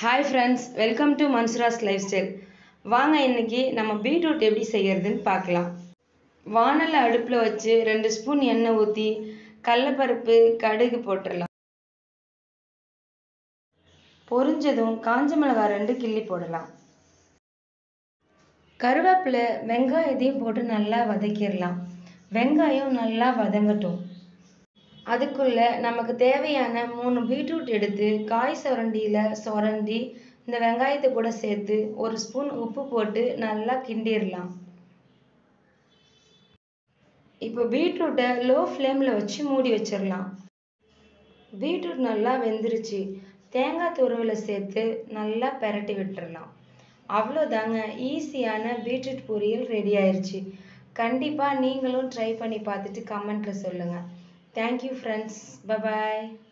hi friends welcome to Mansura's lifestyle வாங்க இன்னைக்கு நம்ம பீட்ரூட் எப்படி செய்யறதுன்னு பார்க்கலாம் வானலை அடுப்பில் வச்சு ரெண்டு ஸ்பூன் எண்ணெய் ஊற்றி கடலப்பருப்பு கடுகு போட்டுடலாம் பொரிஞ்சதும் காஞ்ச மிளகாய் ரெண்டு கிள்ளி போடலாம் கருவேப்பிலை வெங்காயத்தையும் போட்டு நல்லா வதக்கிடலாம் வெங்காயம் நல்லா வதங்கட்டும் அதுக்குள்ள நமக்கு தேவையான மூணு பீட்ரூட் எடுத்து காய் சுரண்டியில் சுரண்டி இந்த வெங்காயத்தை கூட சேர்த்து ஒரு ஸ்பூன் உப்பு போட்டு நல்லா கிண்டிடலாம் இப்போ பீட்ரூட்டை லோ ஃப்ளேமில் வச்சு மூடி வச்சிடலாம் பீட்ரூட் நல்லா வெந்துருச்சு தேங்காய் துருவலை சேர்த்து நல்லா பெரட்டி விட்டுறலாம் அவ்வளோதாங்க ஈஸியான பீட்ரூட் பொரியல் ரெடி ஆயிடுச்சு கண்டிப்பாக நீங்களும் ட்ரை பண்ணி பார்த்துட்டு கமெண்ட்டில் சொல்லுங்கள் தேங்க்யூ ஃப்ரெண்ட்ஸ் பபாய்